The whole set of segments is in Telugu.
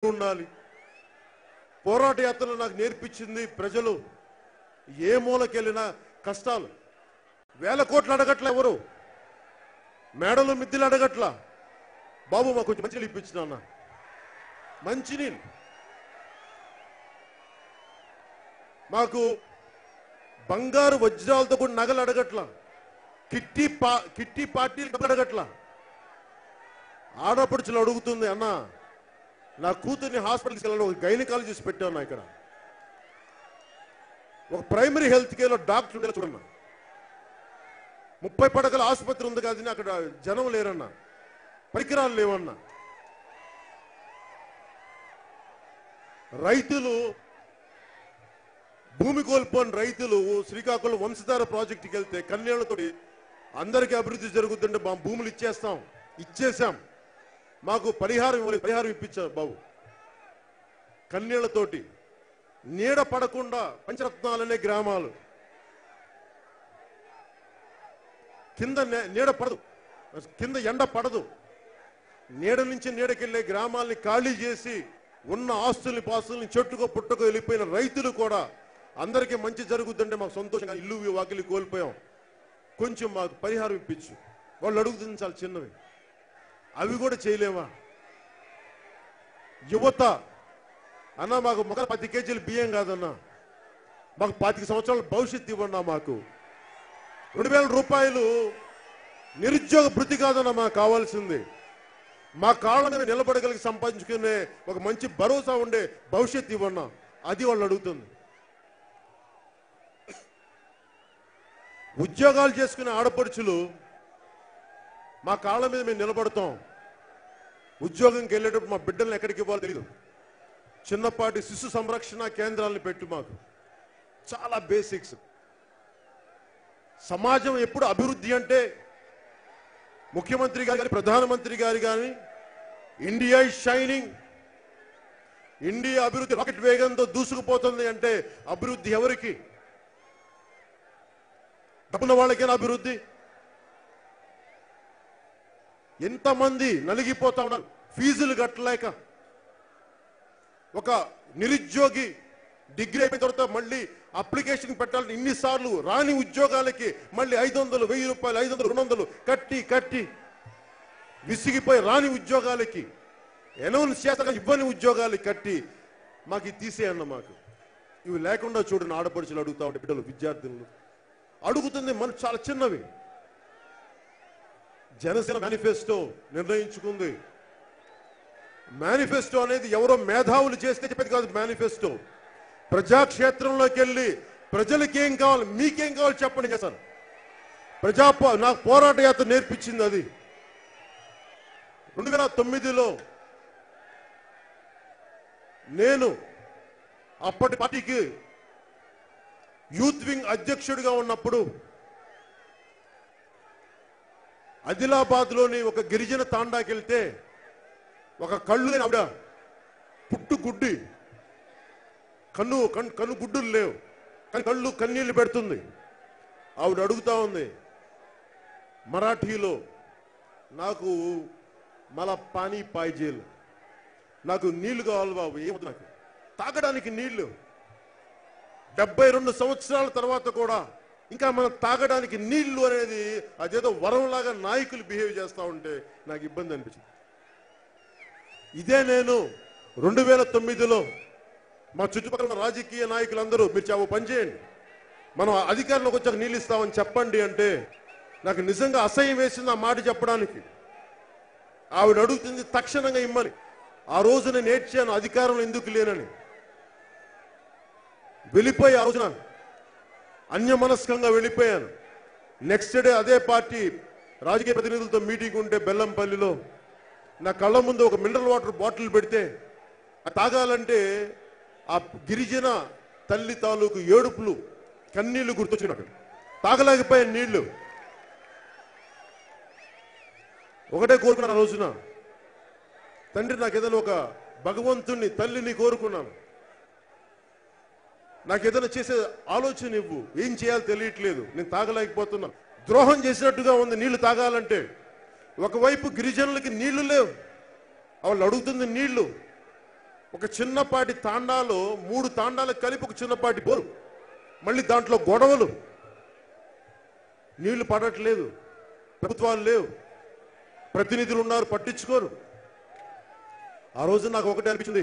ఉండాలి పోరాట యాత్రలు నాకు నేర్పించింది ప్రజలు ఏ మూలకెళ్ళినా కష్టాలు వేల కోట్లు అడగట్ల ఎవరు మేడలు మిద్దెలు అడగట్ల బాబు మాకు కొంచెం మంచినీళ్ళు ఇప్పించిన అన్న మంచినీళ్ళు మాకు బంగారు వజ్రాలతో కూడా నగలు అడగట్ల కిట్టి పా కిట్టి పార్టీలు డబ్బులు అడగట్ల ఆడపడుచులు అడుగుతుంది అన్న నా కూతుర్ని హాస్పిటల్కి వెళ్ళాలి ఒక గైనకాలజిస్ట్ పెట్టాను ఇక్కడ ఒక ప్రైమరీ హెల్త్ కేర్లో డాక్టర్ ఉండేలా చూడన్నా ముప్పై పడకల ఆసుపత్రి ఉంది కానీ అక్కడ జనం లేరన్నా పరికరాలు లేవన్నా రైతులు భూమి కోల్పోని రైతులు శ్రీకాకుళం వంశధార ప్రాజెక్టుకి వెళ్తే కన్యాలతో అందరికీ అభివృద్ధి జరుగుతుంటే మా భూములు ఇచ్చేస్తాం ఇచ్చేసాం మాకు పరిహారం ఇవ్వలేదు పరిహారం ఇప్పించారు బాబు కన్నీళ్లతోటి నీడ పడకుండా పంచరత్నాలనే గ్రామాలు కింద నే- నీడ పడదు కింద ఎండ పడదు నీడ నుంచి నీడకెళ్లే గ్రామాల్ని ఖాళీ చేసి ఉన్న ఆస్తుల్ని పాస్తుల్ని చెట్టుకో పుట్టుకో వెళ్ళిపోయిన రైతులు కూడా అందరికీ మంచి జరుగుతుంటే మాకు సంతోషంగా ఇల్లు వాకిలి కోల్పోయాం కొంచెం మాకు పరిహారం ఇప్పించు వాళ్ళు అడుగుతుంది చాలా చిన్నవి అవి కూడా చేయలేమా యువత అన్న మాకు మొక్క పది కేజీలు బియ్యం కాదన్నా మాకు పాతిక సంవత్సరాల భవిష్యత్తు ఇవ్వన్నా మాకు రెండు వేల రూపాయలు నిరుద్యోగ భృతి కాదన్న మాకు కావాల్సింది మా కాళ్ళ మీద నిలబడగలిగి సంపాదించుకునే ఒక మంచి భరోసా ఉండే భవిష్యత్తు ఇవ్వన్నా అది వాళ్ళు అడుగుతుంది ఉద్యోగాలు చేసుకునే ఆడపడుచులు మా కాళ్ళ మీద మేము నిలబడతాం ఉద్యోగంకి వెళ్ళేటప్పుడు మా బిడ్డల్ని ఎక్కడికి ఇవ్వాలో తెలియదు చిన్నపాటి శిశు సంరక్షణ కేంద్రాలను పెట్టు మాకు చాలా బేసిక్స్ సమాజం ఎప్పుడు అభివృద్ధి అంటే ముఖ్యమంత్రి గారు కానీ ప్రధానమంత్రి గారు కానీ ఇండియా ఇస్ షైనింగ్ ఇండియా అభివృద్ధి రాకెట్ వేగంతో దూసుకుపోతుంది అంటే అభివృద్ధి ఎవరికి డబ్బున్న వాళ్ళకేనా అభివృద్ధి ఎంతమంది నలిగిపోతా ఉన్నారు ఫీజులు కట్టలేక ఒక నిరుద్యోగి డిగ్రీ అయిపోయిన తర్వాత మళ్ళీ అప్లికేషన్ పెట్టాలని ఇన్నిసార్లు రాని ఉద్యోగాలకి మళ్ళీ ఐదు వందలు వెయ్యి రూపాయలు ఐదు వందలు రెండు వందలు కట్టి కట్టి విసిగిపోయి రాని ఉద్యోగాలకి అనౌన్స్ చేస్తాక ఇవ్వని ఉద్యోగాలకి కట్టి మాకు ఇది తీసేయన్న మాకు ఇవి లేకుండా చూడండి ఆడపడుచులు అడుగుతా ఉంటే బిడ్డలు విద్యార్థులు అడుగుతుంది మన చాలా చిన్నవి జనసేన మేనిఫెస్టో నిర్ణయించుకుంది మేనిఫెస్టో అనేది ఎవరో మేధావులు చేస్తే చెప్పేది కాదు మేనిఫెస్టో ప్రజాక్షేత్రంలోకి వెళ్ళి ప్రజలకి ఏం కావాలి మీకేం కావాలి చెప్పండి చేశాను ప్రజా పో- నాకు పోరాట యాత్ర నేర్పించింది అది రెండు వేల తొమ్మిదిలో నేను అప్పటి పార్టీకి యూత్ వింగ్ అధ్యక్షుడిగా ఉన్నప్పుడు ఆదిలాబాద్ లోని ఒక గిరిజన తాండాకి వెళ్తే ఒక కళ్ళు లేని ఆవిడ పుట్టు గుడ్డి కన్ను కన్ను కన్ను గుడ్డులు లేవు కానీ కళ్ళు కన్నీళ్లు పెడుతుంది ఆవిడ అడుగుతా ఉంది మరాఠీలో నాకు మళ్ళా పానీ పాయిజేలు నాకు నీళ్లు కావాలి బాబు ఏమవుతుంది నాకు తాగడానికి నీళ్లు డెబ్బై రెండు సంవత్సరాల తర్వాత కూడా ఇంకా మనం తాగడానికి నీళ్లు అనేది అదేదో వరంలాగా నాయకులు బిహేవ్ చేస్తా ఉంటే నాకు ఇబ్బంది అనిపించింది ఇదే నేను రెండు వేల తొమ్మిదిలో మా చుట్టుపక్కల ఉన్న రాజకీయ నాయకులందరూ మీరు చావు పని చేయండి మనం అధికారంలోకి వచ్చాక నీళ్ళు ఇస్తామని చెప్పండి అంటే నాకు నిజంగా అసహ్యం వేసింది ఆ మాట చెప్పడానికి ఆవిడ అడుగుతుంది తక్షణంగా ఇమ్మని ఆ రోజు నేను ఏడ్చాను అధికారంలో ఎందుకు లేనని వెళ్ళిపోయి ఆ రోజున అన్యమనస్కంగా వెళ్ళిపోయాను నెక్స్ట్ డే అదే పార్టీ రాజకీయ ప్రతినిధులతో మీటింగ్ ఉంటే బెల్లంపల్లిలో నా కళ్ళ ముందు ఒక మినరల్ వాటర్ బాటిల్ పెడితే అది తాగాలంటే ఆ గిరిజన తల్లి తాలూకు ఏడుపులు కన్నీళ్లు గుర్తొచ్చినట్టు తాగలేకపోయే నీళ్లు ఒకటే కోరుకున్నాను ఆ రోజున తండ్రి నాకు ఏదైనా ఒక భగవంతుణ్ణి తల్లిని కోరుకున్నాను నాకు ఏదైనా చేసే ఆలోచన ఇవ్వు ఏం చేయాలో తెలియట్లేదు నేను తాగలేకపోతున్నా ద్రోహం చేసినట్టుగా ఉంది నీళ్లు తాగాలంటే ఒకవైపు గిరిజనులకి నీళ్లు లేవు వాళ్ళు అడుగుతుంది నీళ్లు ఒక చిన్నపాటి తాండాలో మూడు తాండాలు కలిపి ఒక చిన్నపాటి బోరు మళ్ళీ దాంట్లో గొడవలు నీళ్లు పడట్లేదు ప్రభుత్వాలు లేవు ప్రతినిధులు ఉన్నారు పట్టించుకోరు ఆ రోజు నాకు ఒకటే అనిపించింది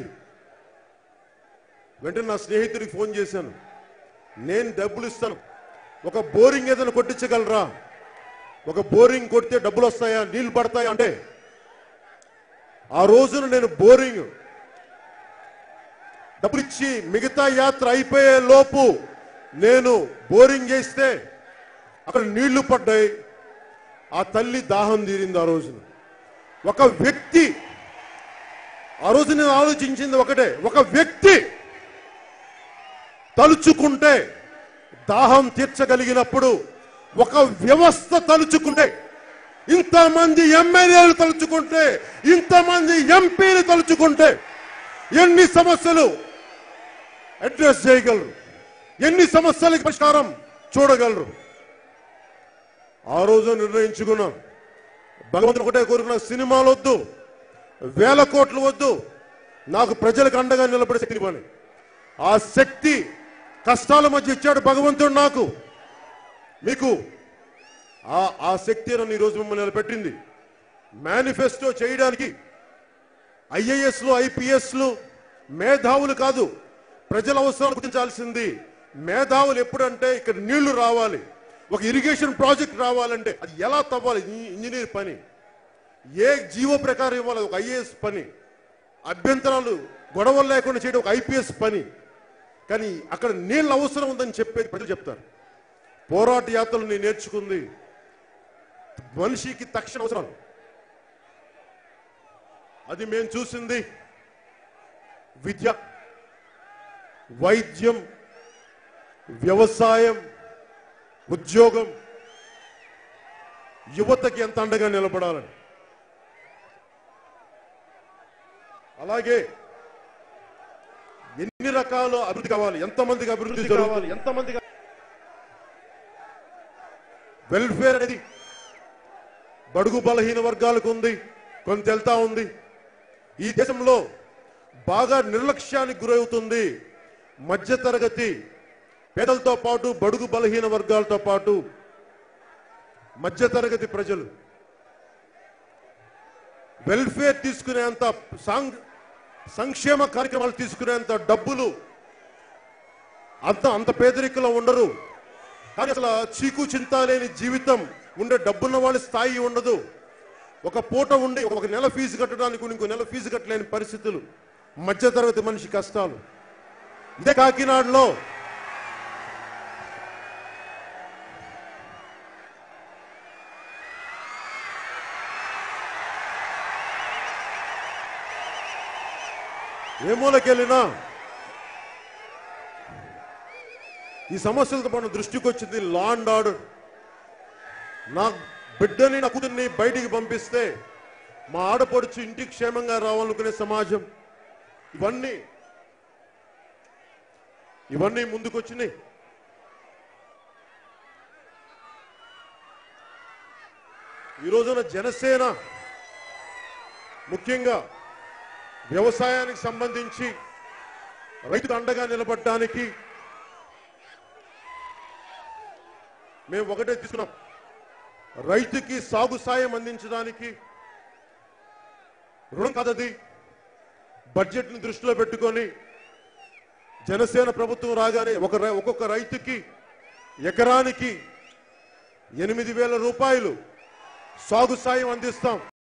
వెంటనే నా స్నేహితుడికి ఫోన్ చేశాను నేను డబ్బులు ఇస్తాను ఒక బోరింగ్ ఏదైనా కొట్టించగలరా ఒక బోరింగ్ కొడితే డబ్బులు వస్తాయా నీళ్లు పడతాయా అంటే ఆ రోజున నేను బోరింగ్ డబ్బులు ఇచ్చి మిగతా యాత్ర అయిపోయే లోపు నేను బోరింగ్ చేస్తే అక్కడ నీళ్లు పడ్డాయి ఆ తల్లి దాహం తీరింది ఆ రోజున ఒక వ్యక్తి ఆ రోజు నేను ఆలోచించింది ఒకటే ఒక వ్యక్తి తలుచుకుంటే దాహం తీర్చగలిగినప్పుడు ఒక వ్యవస్థ తలుచుకుంటే ఇంతమంది ఎమ్మెల్యేలు తలుచుకుంటే ఇంతమంది ఎంపీలు తలుచుకుంటే ఎన్ని సమస్యలు అడ్రస్ చేయగలరు ఎన్ని సమస్యలకు పరిష్కారం చూడగలరు ఆ రోజు నిర్ణయించుకున్నాం భగవంతుడు ఒకటే కోరుకున్నా సినిమాలు వద్దు వేల కోట్లు వద్దు నాకు ప్రజలకు అండగా నిలబడే శక్తిని ఇవ్వాలి ఆ శక్తి కష్టాల మధ్య ఇచ్చాడు భగవంతుడు నాకు మీకు ఆ ఆ శక్తి నన్ను ఈరోజు మిమ్మల్ని నిలబెట్టింది మేనిఫెస్టో చేయడానికి ఐఏఎస్లు ఐపీఎస్లు మేధావులు కాదు ప్రజల అవసరాలు గుర్తించాల్సింది మేధావులు ఎప్పుడంటే ఇక్కడ నీళ్లు రావాలి ఒక ఇరిగేషన్ ప్రాజెక్ట్ రావాలంటే అది ఎలా తవ్వాలి ఇంజ- ఇంజనీర్ పని ఏ జీవో ప్రకారం ఇవ్వాలి ఒక ఐఏఎస్ పని అభ్యంతరాలు గొడవలు లేకుండా చేయడం ఒక ఐపీఎస్ పని కానీ అక్కడ నీళ్ళ అవసరం ఉందని చెప్పేది ప్రజలు చెప్తారు పోరాట యాత్రలు నేను నేర్చుకుంది మనిషికి తక్షణ అవసరాలు అది మేము చూసింది విద్య వైద్యం వ్యవసాయం ఉద్యోగం యువతకి ఎంత అండగా నిలబడాలని అలాగే ఎన్ని రకాల అభివృద్ధి కావాలి ఎంతమందికి అభివృద్ధి కావాలి ఎంతమందికి వెల్ఫేర్ అనేది బడుగు బలహీన వర్గాలకు ఉంది కొంత వెళ్తా ఉంది ఈ దేశంలో బాగా నిర్లక్ష్యానికి గురవుతుంది మధ్యతరగతి పేదలతో పాటు బడుగు బలహీన వర్గాలతో పాటు మధ్యతరగతి ప్రజలు వెల్ఫేర్ తీసుకునేంత సాంగ్ సంక్షేమ కార్యక్రమాలు తీసుకునేంత డబ్బులు అంత అంత పేదరికలో ఉండరు కానీ అసలు చీకు చింత లేని జీవితం ఉండే డబ్బున్న వాళ్ళ స్థాయి ఉండదు ఒక పూట ఉండి ఒక నెల ఫీజు కట్టడానికి ఇంకో నెల ఫీజు కట్టలేని పరిస్థితులు మధ్యతరగతి మనిషి కష్టాలు ఇదే కాకినాడలో ఏ మూలకెళ్ళినా ఈ సమస్యలతో మన దృష్టికి వచ్చింది లా అండ్ ఆర్డర్ నా బిడ్డని నా కూతుర్ని బయటికి పంపిస్తే మా ఆడపడుచు ఇంటికి క్షేమంగా రావాలనుకునే సమాజం ఇవన్నీ ఇవన్నీ ముందుకొచ్చినాయి ఈ రోజున జనసేన ముఖ్యంగా వ్యవసాయానికి సంబంధించి రైతుకు అండగా నిలబడటానికి మేము ఒకటే తీసుకున్నాం రైతుకి సాగు సాయం అందించడానికి రుణం కాదది బడ్జెట్ ని దృష్టిలో పెట్టుకొని జనసేన ప్రభుత్వం రాగానే ఒక రై- ఒక్కొక్క రైతుకి ఎకరానికి ఎనిమిది వేల రూపాయలు సాగు సాయం అందిస్తాం